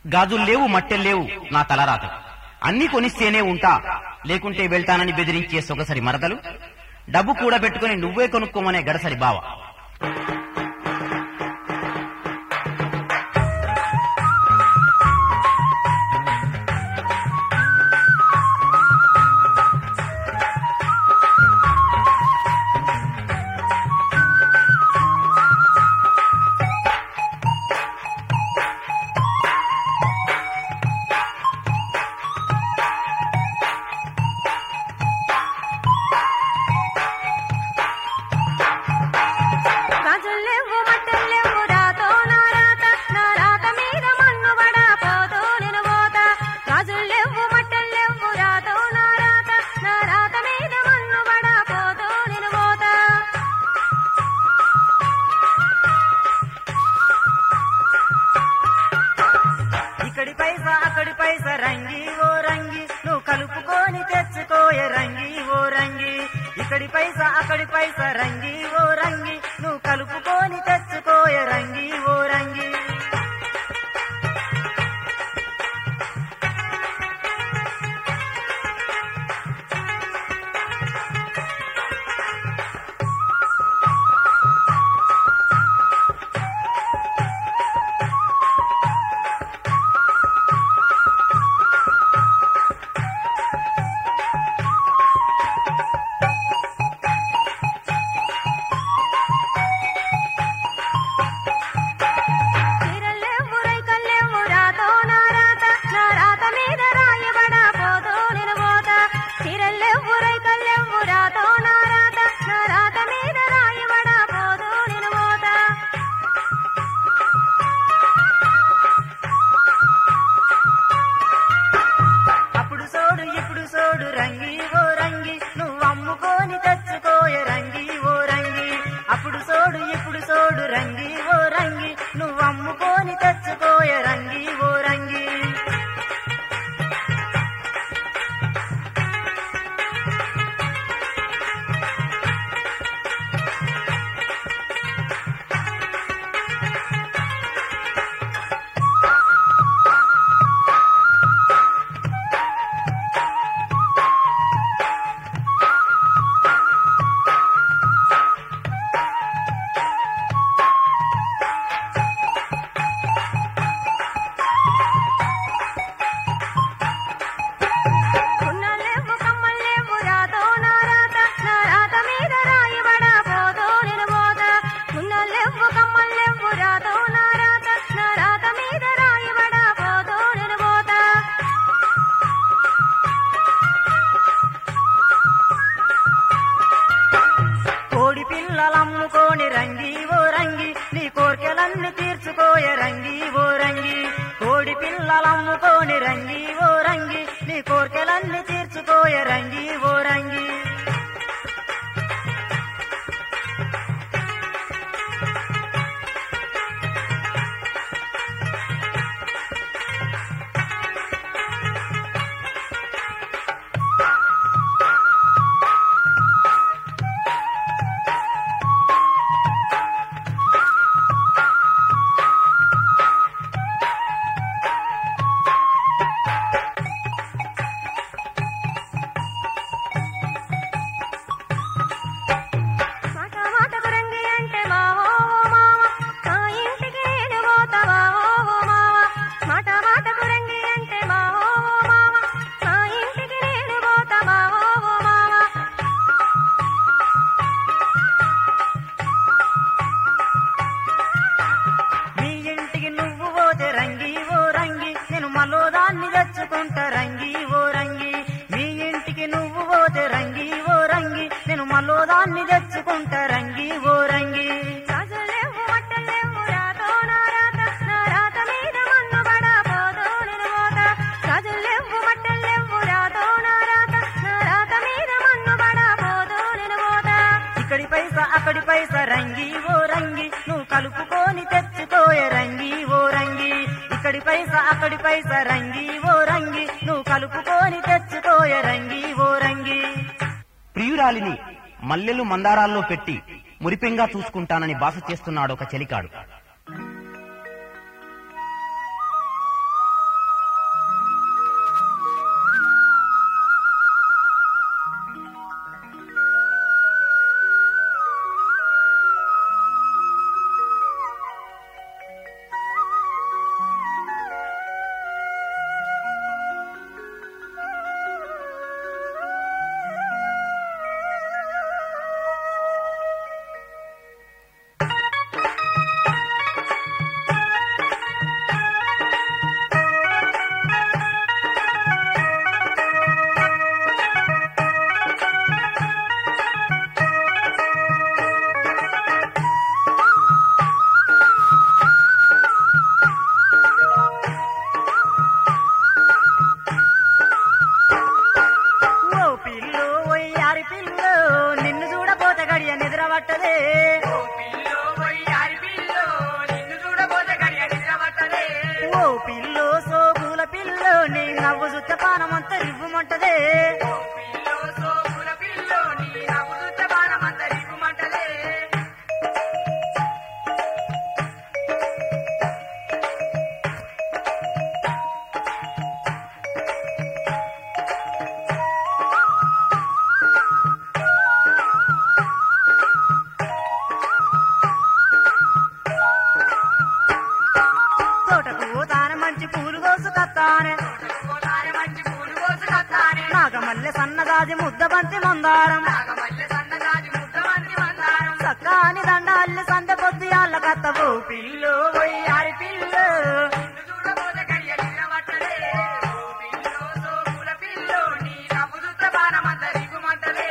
గాజులు లేవు మట్టెలు లేవు నా తలరాత అన్ని కొనిస్తేనే ఉంటా లేకుంటే వెళ్తానని బెదిరించే సొగసరి మరదలు డబ్బు కూడా పెట్టుకుని నువ్వే కొనుక్కోమనే గడసరి బావ గాజుల్లేవు మట్టెల్లేవు రాతో నా రాత నా రాత మీద మన్ను బడా పోతో నేను పోతా గాజుల్లేవు మట్టెల్లేవు రాతో నా రాత నా రాత మీద మన్ను బడా పోతో నేను పోతా ఇక్కడి పైసా అక్కడి పైసా రంగి ఓ రంగి నువ్వు కలుపుకొని తెచ్చుకోయే రంగి ఓ రంగి ఇక్కడి పైసా అక్కడి పైసా రంగి ఓ రంగి నువ్వు కలుపుకొని తెచ్చుకోయే రంగి ఓ రంగి చీరల్లేవు రైకల్లేవు రాతో నా రాత నా రాత మీద రాయబడా పోతో నేను పోతా చీరల్లేవు రైకల్లేవు రాతో నా రాత నా రాత మీద రాయబడా పోతో నేను పోతా అప్పుడు సోడు ఇప్పుడు సోడు రంగి ఓ రంగి నువ్వు అమ్ముకొని తెచ్చుకోయే రంగి ఓ రంగి అప్పుడు సోడు ఇప్పుడు సోడు రంగి ఓ రంగి నువ్వు అమ్ముకొని తెచ్చుకోయే రంగి ఓ రంగి ఉన్నలేవు కమ్మలేవు రాతో నా రాత నా రాత మీద రాయబడా పోతో నేను పోతా ఉన్నలేవు కమ్మలేవు రాతో నా రాత నా రాత మీద రాయబడా పోతో నేను పోతా కోడి పిల్లలమ్ముకోని రంగి ఓ రంగి నీ కోర్కెలన్నీ తీర్చుకోయే రంగి ఓ రంగి కోడి పిల్లలమ్ముకోని రంగి ఓ రంగి నీ కోర్కెలన్నీ తీర్చుకోయే రంగి ఓ రంగి మాట మాటకు రంగి అంటే మా ఓ మావ మా ఇంటికి నేను పోతా మా ఓ మావ మాట మాటకు రంగి అంటే మా ఓ మావ మా ఇంటికి నేను పోతా మా ఓ మావ మీ ఇంటికి నువ్వు పోతే రంగి ఓ రంగి నేను మలో దాన్ని తెచ్చుకుంటా రంగి ఓ రంగి మీ ఇంటికి నువ్వు పోతే రంగి ఓ రంగి నేను మలో దాన్ని తెచ్చుకుంటా రంగి ఓ రంగి గాజులేవు మట్టలేవు రాతో నా రాత నా రాత మీద మన్ను బడా పోతో నేను పోతా గాజులేవు మట్టలేవు రాతో నా రాత నా రాత మీద మన్ను బడా పోతో నేను పోతా ఇక్కడి పైసా అక్కడి పైసా రంగి ఓ రంగి నువ్వు కలుపుకొని తెచ్చుకోయే రంగి ఓ రంగి ఇక్కడి పైసా అక్కడి పైసా రంగి ఓ రంగి నువ్వు కలుపుకొని తెచ్చుకోయే రంగి ఓ రంగి ప్రియురాలిని మల్లెలు మందారాల్లో పెట్టి మురిపెంగా చూసుకుంటానని బాస చేస్తున్నాడు ఒక చెలికాడు నవ్వు సుత్త పానమంతా రివ్వుమంటదే పిల్లో సోపుల పిల్లో నీ నవ్వు చూస్తే బాణమంత రివ్వుమంటదే తోటకు తాన మంచి పూలు కోసుకత్తానే పోతానే మంచి పూలు కోసుకొస్తానే నాగమల్లె సన్నదాది ముద్ద బంతి మందారం నాగమల్లె సన్నగాది ముద్దమంది మందారం సక్కాని దండ అల్లి సందె పొద్దు యాళ్ళ కత్తవు పిల్లు వయ్యారి పిల్లు నిన్ను చూడబోతే గడియ నిలబట్టలే ఓ పిల్లో సోపుల పిల్లో నీ నవ్వు చూస్తే బాణమంత రివ్వుమంటదే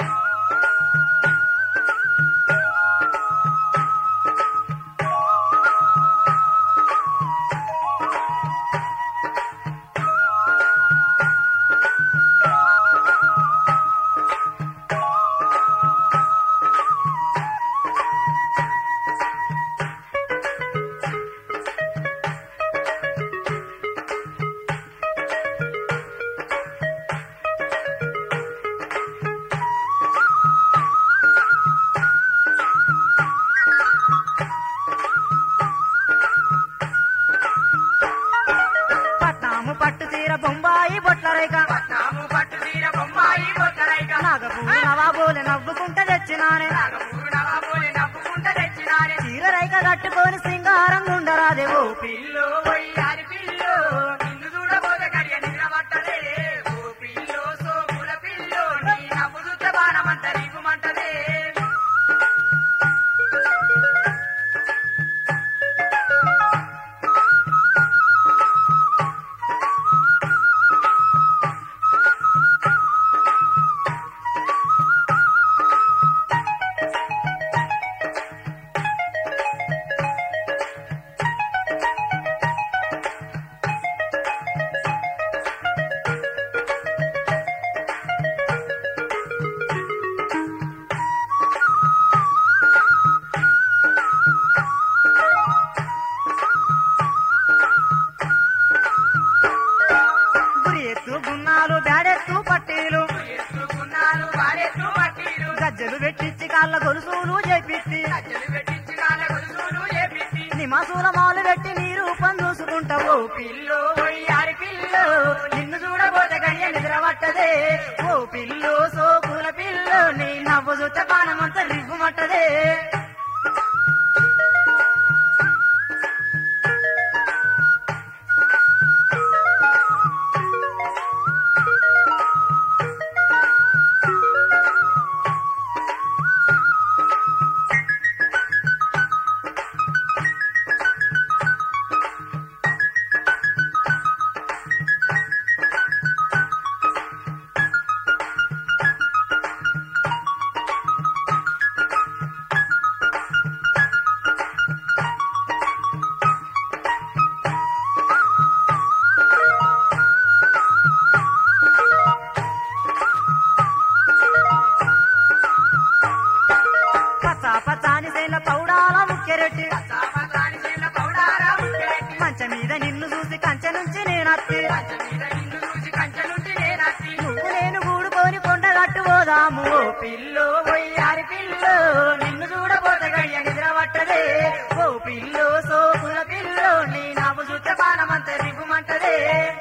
పట్నాము పట్టు తీర బొంబాయి బొట్లరేక నాము పట్టు తీర బొమ్మాయి బొత్తరైక నాగపూలు నవాబోలే నవ్వుకుంట తెచ్చినానే నాగపూరు నవాబోలి నవ్వుకుంట తెచ్చినారే చీర రైక కట్టుకొని సింగారం గుండరాదేవో పిల్లో వయ్యారి పిల్లో నిన్ను చూడబోతే గడియ నిలబట్టలే ఓ పిల్లో సోపుల పిల్లో నీ నవ్వు చూస్తే బాణమంత రివ్వుమంటదే గురి ఎత్తు గున్నాలు బ్యాడెత్తు పట్టీలు ఎత్తుకున్నాను వారెత్తు పట్టీలు గజ్జలు పెట్టించి కాళ్ళ గొలుసులు చేపిచ్చి గజ్జలు పెట్టించి కాళ్ళ గొలుసులు చేపించి నిమాసుల మాలు పెట్టి నీ రూపం చూసుకుంటావు పిల్లో వయ్యారి పిల్లో నిన్ను చూడబోతే గడియ నిద్రపట్టదే ఓ పిల్లు సోకుల పిల్లు నీ నవ్వు చూస్తే పానమంతా రివ్వుమట్టదే పచ్చా పచ్చాని సేల పౌడాల ముక్కెరెట్టి సాపతాని చేల పౌడారా ముక్కెరెట్టి మంచ మీద నిన్ను చూసి కంచె నుంచి నేనత్తి కంచె మీద నిన్ను చూసి కంచె నుండి నేనత్తి నువ్వు నేను కూడుకొని కొండగట్టు పోదాము ఓ పిల్లు వయ్యారి పిల్లు నిన్ను చూడబోతే గడియ నిద్రపట్టదే ఓ పిల్లు సోకుల పిల్లు నీ నవ్వు చూస్తే పానమంతా రివ్వుమంటదే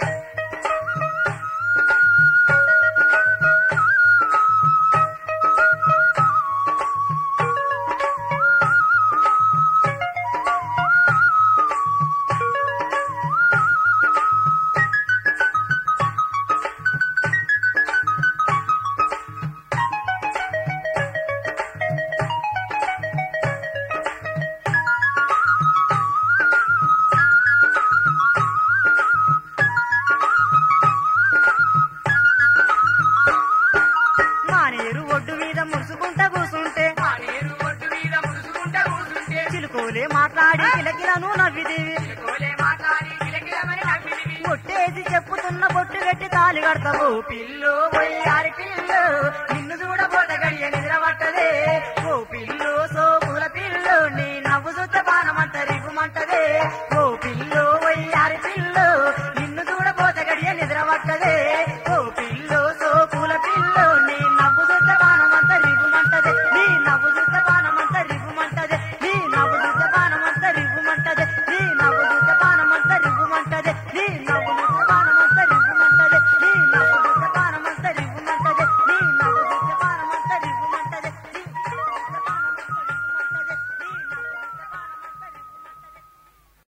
మానేరు ఒడ్డు మీద మురుసుకుంటా కూసుంటే ఆ నీరు ఒడ్డు మీద ముసుకుంటా కూర్చుంటే చిలుకోలే మాట్లాడి కిలకిలను నవ్విదేవి కోలే మాట్లాడి కిలకిలమని నవ్విదివి కొట్టేసి చెప్పుతున్న బొట్టు పెట్టి తాలి కడతావు పిల్లు వయ్యారి పిల్లు నిన్ను చూడబోత గడియ నిద్రపట్టదే ఓ పిల్లు